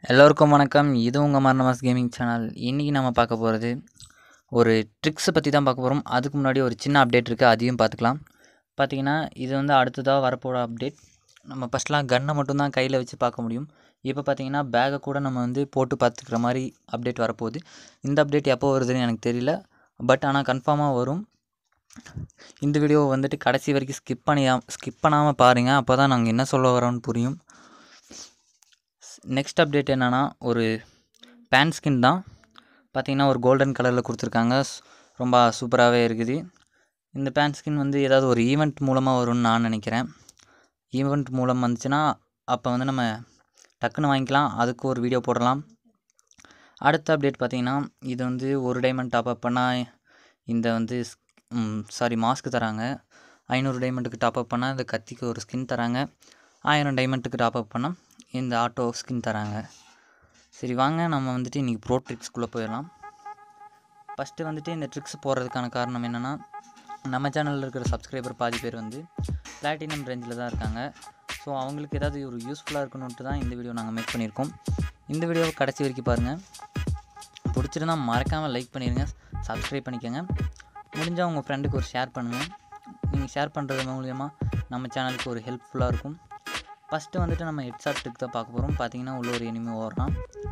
எல்லோருக்கும் வணக்கம் இது உங்கள் மரணமாஸ் கேமிங் சேனல் இன்றைக்கி நம்ம பார்க்க போகிறது ஒரு ட்ரிக்ஸை பற்றி தான் பார்க்க போகிறோம் அதுக்கு முன்னாடி ஒரு சின்ன அப்டேட் இருக்குது அதையும் பார்த்துக்கலாம் பார்த்தீங்கன்னா இது வந்து அடுத்ததாக வரப்போகிற அப்டேட் நம்ம ஃபஸ்ட்லாம் கன்னை மட்டும்தான் கையில் வச்சு பார்க்க முடியும் இப்போ பார்த்தீங்கன்னா பேக்கை கூட நம்ம வந்து போட்டு பார்த்துக்கிற மாதிரி அப்டேட் வரப்போகுது இந்த அப்டேட் எப்போ வருதுன்னு எனக்கு தெரியல பட் ஆனால் கன்ஃபார்மாக வரும் இந்த வீடியோவை வந்துட்டு கடைசி வரைக்கும் ஸ்கிப் பண்ணியா ஸ்கிப் பண்ணாமல் பாருங்கள் அப்போ தான் நாங்கள் என்ன சொல்ல வரோன்னு புரியும் நெக்ஸ்ட் அப்டேட் என்னென்னா ஒரு பேன் ஸ்கின் தான் பார்த்தீங்கன்னா ஒரு கோல்டன் கலரில் கொடுத்துருக்காங்க ஸ்- ரொம்ப சூப்பராகவே இருக்குது இந்த பேன் ஸ்கின் வந்து ஏதாவது ஒரு ஈவெண்ட் மூலமாக வரும்னு நான் நினைக்கிறேன் ஈவெண்ட் மூலம் வந்துச்சுன்னா அப்போ வந்து நம்ம டக்குன்னு வாங்கிக்கலாம் அதுக்கு ஒரு வீடியோ போடலாம் அடுத்த அப்டேட் பார்த்தீங்கன்னா இது வந்து ஒரு டைமண்ட் டாப் அப் பண்ணால் இந்த வந்து சாரி மாஸ்க் தராங்க ஐநூறு டைமண்டுக்கு டாப் அப் பண்ணால் இந்த கத்திக்கு ஒரு ஸ்கின் தராங்க ஆயிரம் டைமண்டுக்கு டாப் அப் பண்ணால் இந்த ஆட்டோ ஸ்கின் தராங்க சரி வாங்க நம்ம வந்துட்டு இன்றைக்கி ப்ரோ ட்ரிக்ஸ்குள்ளே போயிடலாம் ஃபஸ்ட்டு வந்துட்டு இந்த ட்ரிக்ஸ் போடுறதுக்கான காரணம் என்னென்னா நம்ம சேனலில் இருக்கிற சப்ஸ்கிரைபர் பாதி பேர் வந்து பிளாட்டினம் ரேஞ்சில் தான் இருக்காங்க ஸோ அவங்களுக்கு ஏதாவது ஒரு யூஸ்ஃபுல்லாக இருக்கணுன்ட்டு தான் இந்த வீடியோ நாங்கள் மேக் பண்ணியிருக்கோம் இந்த வீடியோவை கடைசி வரைக்கும் பாருங்கள் பிடிச்சிருந்தா மறக்காமல் லைக் பண்ணிடுங்க சப்ஸ்கிரைப் பண்ணிக்கோங்க முடிஞ்சால் உங்கள் ஃப்ரெண்டுக்கு ஒரு ஷேர் பண்ணுங்கள் நீங்கள் ஷேர் பண்ணுறது மூலியமாக நம்ம சேனலுக்கு ஒரு ஹெல்ப்ஃபுல்லாக இருக்கும் ஃபஸ்ட்டு வந்துட்டு நம்ம ஹெட்ஷாட் ட்ரிக் தான் பார்க்க போகிறோம் பார்த்தீங்கன்னா உள்ள ஒரு எனிமி ஓடுறான்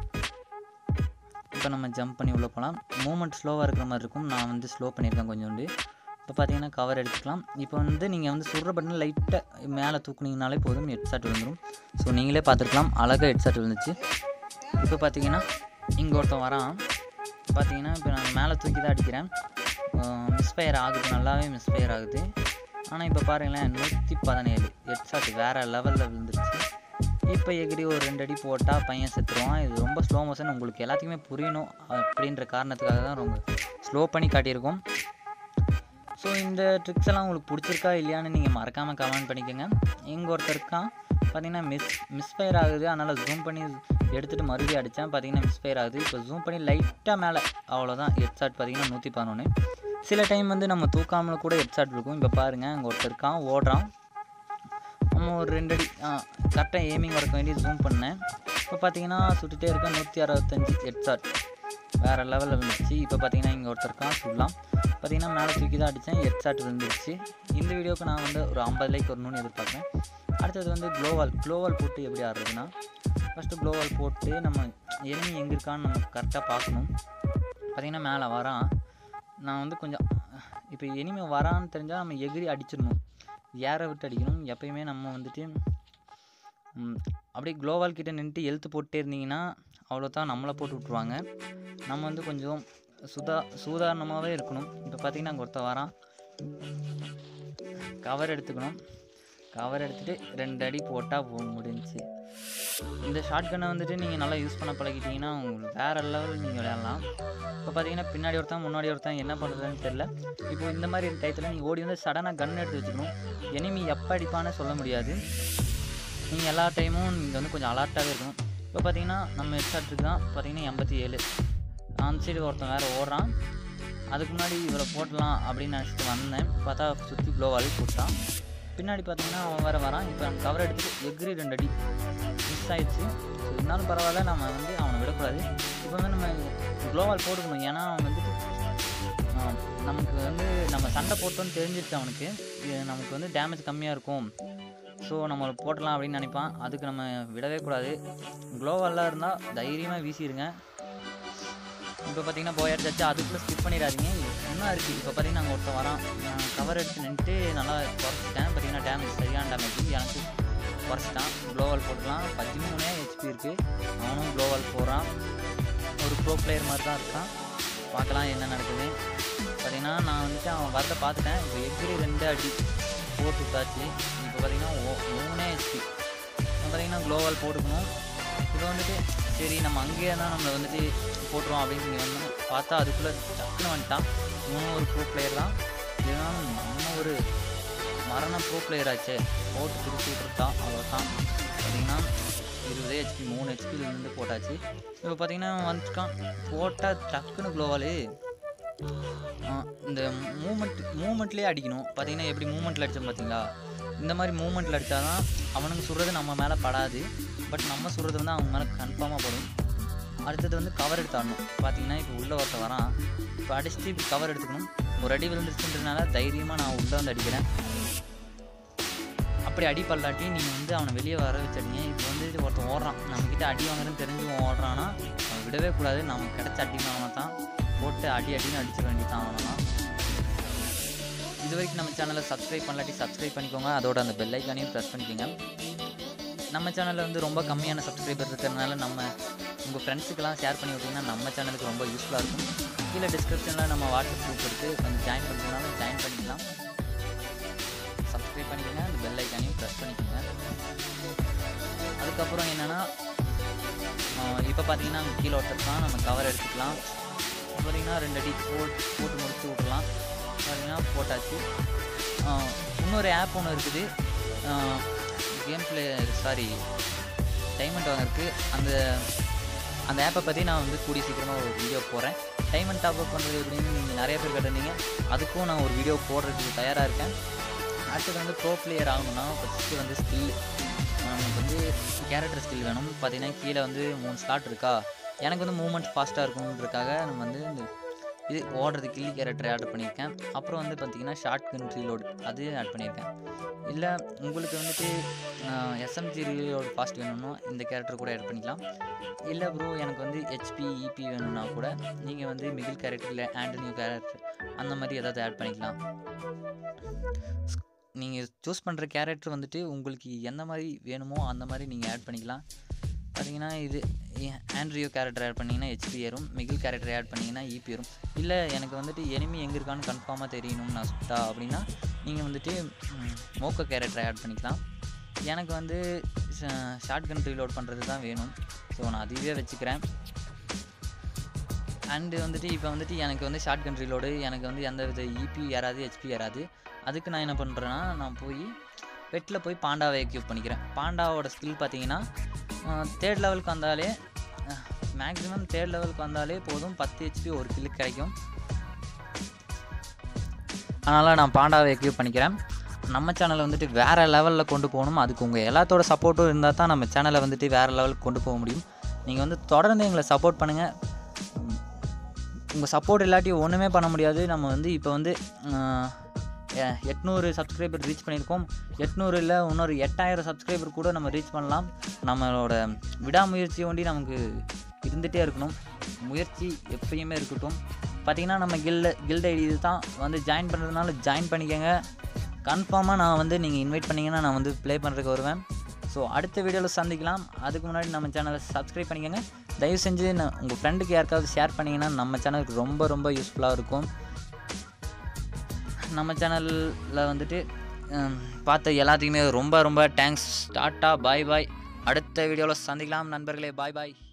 இப்போ நம்ம ஜம்ப் பண்ணி உள்ளே போகலாம் மூமெண்ட் ஸ்லோவாக இருக்கிற மாதிரி இருக்கும் நான் வந்து ஸ்லோ பண்ணியிருக்கேன் கொஞ்சோண்டு இப்போ பார்த்தீங்கன்னா கவர் எடுத்துக்கலாம் இப்போ வந்து நீங்கள் வந்து சுடுற பட்டன் லைட்டாக மேலே தூக்குனீங்கனாலே போதும் ஹெட்ஷாட் விழுந்துடும் ஸோ நீங்களே பார்த்துருக்கலாம் அழகாக ஹெட்ஷாட் விழுந்துச்சு இப்போ பார்த்தீங்கன்னா இங்கே ஒருத்தன் வரான் பார்த்தீங்கன்னா இப்போ நான் மேலே தூக்கி தான் அடிக்கிறேன் மிஸ்ஃபயர் ஆகுது நல்லாவே மிஸ்ஃபயர் ஆகுது ஆனால் இப்போ பாருங்களேன் நூற்றி பதினேழு ஹெட்ஷாட் வேறு லெவலில் விழுந்துருச்சு இப்போ எகிரி ஒரு ரெண்டு அடி போட்டால் பையன் செத்துருவான் இது ரொம்ப ஸ்லோ மோஷன் உங்களுக்கு எல்லாத்துக்குமே புரியணும் அப்படின்ற காரணத்துக்காக தான் ரொம்ப ஸ்லோ பண்ணி காட்டியிருக்கோம் ஸோ இந்த ட்ரிக்ஸ் எல்லாம் உங்களுக்கு பிடிச்சிருக்கா இல்லையான்னு நீங்கள் மறக்காமல் கமெண்ட் பண்ணிக்கோங்க இங்கே ஒருத்தர் இருக்கான் பார்த்தீங்கன்னா மிஸ் மிஸ்ஃபயர் ஆகுது அதனால் ஜூம் பண்ணி எடுத்துகிட்டு மறுபடியும் அடித்தேன் பார்த்தீங்கன்னா மிஸ்ஃபயர் ஆகுது இப்போ ஜூம் பண்ணி லைட்டாக மேலே அவ்வளோதான் ஹெட்ஷாட் பார்த்தீங்கன்னா நூற்றி பதினொன்று சில டைம் வந்து நம்ம தூக்காமல் கூட ஹெட்ஷாட் இருக்கும் இப்போ பாருங்கள் அங்கே ஒருத்தர் இருக்கான் ஓடுறான் நம்ம ஒரு ரெண்டு அடி கரெக்டாக ஏமிங் வரக்க வேண்டி ஜூம் பண்ணேன் இப்போ பார்த்தீங்கன்னா சுட்டுட்டே இருக்கேன் நூற்றி அறுபத்தஞ்சி ஹெட்ஷாட் வேறு லெவலில் விழுந்துச்சு இப்போ பார்த்தீங்கன்னா இங்கே ஒருத்தர் இருக்கான் சொல்லலாம் பார்த்தீங்கன்னா மேலே தூக்கி தான் அடித்தேன் ஹெட்ஷாட் விழுந்துருச்சு இந்த வீடியோக்கு நான் வந்து ஒரு ஐம்பது லைக் வரணும்னு எதிர்பார்க்குறேன் அடுத்தது வந்து க்ளோவால் க்ளோவால் போட்டு எப்படி ஆடுறதுன்னா ஃபஸ்ட்டு க்ளோவால் போட்டு நம்ம எனிமி எங்கே இருக்கான்னு நம்ம கரெக்டாக பார்க்கணும் பார்த்தீங்கன்னா மேலே வரான் நான் வந்து கொஞ்சம் இப்போ எனிமே வரான்னு தெரிஞ்சால் நம்ம எகிரி அடிச்சிடணும் ஏற விட்டு அடிக்கணும் எப்பயுமே நம்ம வந்துட்டு ம், அப்படியே க்ளோவால் கிட்ட நின்றுட்டு எழுத்து போட்டே இருந்தீங்கன்னா அவ்வளோதான் நம்மளை போட்டு விட்ருவாங்க நம்ம வந்து கொஞ்சம் சுதா சூதாரணமாகவே இருக்கணும் இப்போ பார்த்தீங்கன்னா அங்கே ஒருத்தன் வரான் கவர் எடுத்துக்கணும் கவர் எடுத்துகிட்டு ரெண்டு அடி போட்டால் போ முடிஞ்சுச்சு இந்த ஷார்ட் கன்னை வந்துட்டு நீங்கள் நல்லா யூஸ் பண்ண பழகிட்டீங்கன்னா உங்களுக்கு வேறு லெவலில் நீங்கள் விளையாடலாம் இப்போ பார்த்தீங்கன்னா பின்னாடி ஒருத்தன் முன்னாடி ஒருத்தன் என்ன பண்ணுறதுன்னு தெரில இப்போ இந்த மாதிரி டயத்தில் நீங்கள் ஓடி வந்து சடனாக கன் எடுத்து வச்சுக்கணும் எனிமி எப்போ அடிப்பான்னு சொல்ல முடியாது நீங்கள் எல்லா டைமும் நீங்கள் வந்து கொஞ்சம் அலர்ட்டாகவே இருக்கணும் இப்போ பார்த்தீங்கன்னா நம்ம ஹெட்ஷாட்டுக்கு தான் பார்த்தீங்கன்னா எண்பத்தி ஏழு அந்த சைடு ஒருத்தன் வேறு ஓடுறான் அதுக்கு முன்னாடி இவரை போட்டலாம் அப்படின்னு நினச்சிட்டு வந்தேன் பார்த்தா சுற்றி க்ளோவாலே போட்டான் பின்னாடி பார்த்தீங்கன்னா அவன் வேறு வரான் இப்போ கவர் எடுத்துட்டு எக்ரி ரெண்டு அடி மிஸ் ஆயிடுச்சு ஸோ இருந்தாலும் பரவாயில்ல நம்ம வந்து அவனை விடக்கூடாது இப்போ வந்து நம்ம க்ளோவால் போட்டுக்கணும் ஏன்னா அவன் வந்துட்டு ஆ, நமக்கு வந்து நம்ம சண்டை போட்டோன்னு தெரிஞ்சிருச்சு அவனுக்கு இது நமக்கு வந்து டேமேஜ் கம்மியாக இருக்கும் ஸோ நம்ம போட்டலாம் அப்படின்னு நினைப்பான் அதுக்கு நம்ம விடவே கூடாது க்ளோவெல்லாம் இருந்தால் தைரியமாக வீசிடுங்க இப்போ பார்த்தீங்கன்னா போய் அடிச்சாச்சு அதுக்குள்ளே ஸ்கிப் பண்ணிடாதீங்க இன்னும் இருக்குது இப்போ பார்த்தீங்கன்னா அங்கே ஒருத்தன் வரான் நான் கவர் எடுத்து நின்றுட்டு நல்லா குறைச்சிட்டேன் பார்த்தீங்கன்னா டேமேஜ் சரியான டேமேஜ் எனக்கு குறைச்சிட்டான் க்ளோவால் போட்டுக்கலாம் பதிமூணே ஹெச்பி இருக்குது அவனும் க்ளோவால் போடுறான் ஒரு ப்ரோ பிளேயர் மாதிரி தான் இருக்கான் பார்க்கலாம் என்ன நடக்குது பார்த்தீங்கன்னா நான் வந்துட்டு அவன் வரத பார்த்துட்டேன் இப்போ எக்ரி ரெண்டு அடி போட்டு விட்டாச்சு இப்போ பார்த்தீங்கன்னா ஓ- மூணே ஹெச்பி பார்த்தீங்கன்னா க்ளோவால் போட்டுக்கணும் இப்போ வந்துட்டு சரி நம்ம அங்கேயே தான் நம்மளை வந்துட்டு போட்டுருவோம் அப்படின்னு சொல்லி வந்தோம் பார்த்தா அதுக்குள்ளே டக்குன்னு வந்துட்டான் இவனும் ஒரு ப்ரோ பிளேயர் தான் இருந்தாலும் நம்ம ஒரு மரண ப்ரோ பிளேயர் ஆச்சே போட்டு திருப்பி விட்டுருட்டான் அவ்வளோதான் பார்த்தீங்கன்னா இருபது ஹெச்பி மூணு ஹெச்பியில் இருந்து போட்டாச்சு இப்போ பார்த்தீங்கன்னா வந்துட்டான் போட்டால் டக்குன்னு க்ளோவாலு இந்த மூமெண்ட் மூமெண்ட்லேயே அடிக்கணும் பார்த்தீங்கன்னா எப்படி மூமெண்ட்டில் அடித்தோம் பார்த்தீங்களா இந்த மாதிரி மூமெண்ட்டில் அடித்தா தான் அவனுங்க சுடுறது நம்ம மேலே படாது பட் நம்ம சுடுறது வந்து அவங்க மேலே கன்ஃபார்மாக படும் அடுத்தது வந்து கவர் எடுத்து ஆடணும் பார்த்தீங்கன்னா இப்போ உள்ளே ஒருத்த வரான் இப்போ அடிச்சுட்டு இப்படி கவர் எடுத்துக்கணும் ஒரு அடி விழுந்துருச்சுன்றதுனால தைரியமாக நான் உள்ளே வந்து அடிக்கிறேன் அப்படி அடி பல்லாட்டி நீங்கள் வந்து அவனை வெளியே வர வச்சிருங்க இப்போ வந்து இது ஒருத்தன் ஓடுறான் நம்மக்கிட்ட அடி வாங்குறதுன்னு தெரிஞ்சு ஓடுறான்னா அவன் விடவே கூடாது நமக்கு கிடைச்ச அடி வாங்கினா தான் போட்டு அடி அடின்னு அடிச்சிட வேண்டியதான் அவனெல்லாம் இது வரைக்கும் நம்ம சேனலை சப்ஸ்கிரைப் பண்ணலாட்டி சப்ஸ்கிரைப் பண்ணிக்கோங்க அதோட அந்த பெல் ஐக்கானையும் ப்ரெஸ் பண்ணிக்கோங்க நம்ம சேனலில் வந்து ரொம்ப கம்மியான சப்ஸ்கிரைபர் இருக்கிறதுனால நம்ம உங்கள் ஃப்ரெண்ட்ஸுக்கெல்லாம் ஷேர் பண்ணி விட்டிங்கன்னா நம்ம சேனலுக்கு ரொம்ப யூஸ்ஃபுல்லாக இருக்கும் கீழே டிஸ்கிரிப்ஷனில் நம்ம வாட்ஸ்அப் குரூப் எடுத்து கொஞ்சம் ஜாயின் பண்ணுறதுனால ஜாயின் பண்ணிக்கலாம் சப்ஸ்கிரைப் பண்ணிக்கோங்க அந்த பெல் ஐக்கானையும் ப்ரெஸ் பண்ணிக்கோங்க அதுக்கப்புறம் என்னென்னா இப்போ பார்த்தீங்கன்னா அங்கே கீழே ஒருத்தருக்கலாம் நம்ம கவர் எடுத்துக்கலாம் பார்த்தீங்கன்னா ரெண்டு அடி போட் போட்டு முடிச்சு விட்றலாம் பார்த்தீங்கன்னா போட்டாச்சு ஆஹ் இன்னொரு ஆப் ஒன்று இருக்குது கேம் பிளே சாரி டைமண்ட் வாங்கறதுக்கு அந்த அந்த ஆப்பை பற்றி நான் வந்து கூடிய சீக்கிரமாக ஒரு வீடியோ போடுறேன் டைமண்ட் டாப் அப் பண்ணுறது எப்படின்னு நீங்கள் நிறைய பேர் கேட்டிருந்தீங்க அதுக்கும் நான் ஒரு வீடியோ போடுறதுக்கு தயாராக இருக்கேன் அடுத்தது வந்து ப்ரோ பிளேயர் ஆகணும்னா ஃபஸ்ட்டு வந்து ஸ்கில் நமக்கு வந்து கேரக்டர் ஸ்கில் வேணும் பார்த்தீங்கன்னா கீழே வந்து மூணு ஸ்லாட் இருக்கா எனக்கு வந்து மூமெண்ட் ஃபாஸ்ட்டாக இருக்கணுன்றதுக்காக நம்ம வந்து இந்த இது ஓடுறது கில்லி கேரக்டர் ஆட் பண்ணியிருக்கேன் அப்புறம் வந்து பார்த்தீங்கன்னா ஷார்ட் கன் ரீலோட் அது ஆட் பண்ணியிருக்கேன் இல்லை உங்களுக்கு வந்துட்டு எஸ்எம்ஜி ரீலோட் ஃபாஸ்ட் வேணும்னா இந்த கேரக்டர் கூட ஆட் பண்ணிக்கலாம் இல்லை ப்ரோ எனக்கு வந்து ஹெச்பி இபி வேணும்னா கூட நீங்கள் வந்து மிடில் கேரக்டர் இல்லை ஆண்டனியூ கேரக்டர் அந்த மாதிரி ஏதாவது ஆட் பண்ணிக்கலாம் நீங்கள் சூஸ் பண்ணுற கேரக்டர் வந்துட்டு உங்களுக்கு எந்த மாதிரி வேணுமோ அந்த மாதிரி நீங்கள் ஆட் பண்ணிக்கலாம் பார்த்தீங்கன்னா இது ஆண்ட்ரியோ கேரக்டர் ஆட் பண்ணிங்கன்னா ஹெச்பி ஏறும் மிகில் கேரக்டர் ஆட் பண்ணிங்கன்னா இபி ஏறும் இல்லை எனக்கு வந்துட்டு எனிமி எங்கே இருக்கான்னு கன்ஃபார்மாக தெரியணும்னு நான் சுட்டா அப்படின்னா நீங்கள் வந்துட்டு மோக்கோ கேரக்டர் ஆட் பண்ணிக்கலாம் எனக்கு வந்து ஷார்ட் கன் ரீலோட் பண்ணுறது தான் வேணும் ஸோ நான் அதுவே வச்சுக்கிறேன் அண்டு வந்துட்டு இப்போ வந்துட்டு எனக்கு வந்து ஷார்ட் கன் ரீலோடு எனக்கு வந்து எந்த வித இபி ஏறாது ஹெச்பி ஏறாது அதுக்கு நான் என்ன பண்ணுறேன்னா நான் போய் பெட்டில் போய் பாண்டாவை எக்யூப் பண்ணிக்கிறேன் பாண்டாவோட ஸ்கில் பார்த்தீங்கன்னா தேர்ட் லெவலுக்கு வந்தாலே மேக்ஸிமம் தேர்ட் லெவலுக்கு வந்தாலே போதும் பத்து ஹெச்பி ஒரு கில்லுக்கு கிடைக்கும் அதனால் நான் பாண்டாவை எக்யூப் பண்ணிக்கிறேன் நம்ம சேனலை வந்துட்டு வேறு லெவலில் கொண்டு போகணும் அதுக்கு உங்கள் எல்லாத்தோட சப்போர்ட்டும் இருந்தால் தான் நம்ம சேனலை வந்துட்டு வேறு லெவலுக்கு கொண்டு போக முடியும் நீங்கள் வந்து தொடர்ந்து எங்களை சப்போர்ட் பண்ணுங்கள் உங்கள் சப்போர்ட் இல்லாட்டி ஒன்றுமே பண்ண முடியாது நம்ம வந்து இப்போ வந்து ஆஹ், எ- எட்நூறு சப்ஸ்கிரைபர் ரீச் பண்ணியிருக்கோம் எட்நூறு இல்லை இன்னொரு எட்டாயிரம் சப்ஸ்கிரைபர் கூட நம்ம ரீச் பண்ணலாம் நம்மளோட விடாமுயற்சி ஒண்டி நமக்கு இருந்துகிட்டே இருக்கணும் முயற்சி எப்பயுமே இருக்கட்டும் பார்த்தீங்கன்னா நம்ம கில்டு கில்டு ஐடி இது தான் வந்து ஜாயின் பண்ணுறதுனால ஜாயின் பண்ணிக்கோங்க கன்ஃபார்மாக நான் வந்து நீங்கள் இன்வைட் பண்ணீங்கன்னா நான் வந்து ப்ளே பண்ணுறதுக்கு வருவேன் ஸோ அடுத்த வீடியோவில் சந்திக்கலாம் அதுக்கு முன்னாடி நம்ம சேனலை சப்ஸ்கிரைப் பண்ணிக்கோங்க தயவு செஞ்சு நான் உங்கள் ஃப்ரெண்டுக்கு யாருக்காவது ஷேர் பண்ணிங்கன்னா நம்ம சேனலுக்கு ரொம்ப ரொம்ப யூஸ்ஃபுல்லாக இருக்கும் நம்ம சேனலில் வந்துட்டு ஹம், பார்த்த எல்லாத்துக்குமே ரொம்ப ரொம்ப தேங்க்ஸ் டாட்டா பாய் பாய் அடுத்த வீடியோவில் சந்திக்கலாம் நண்பர்களே பாய் பாய்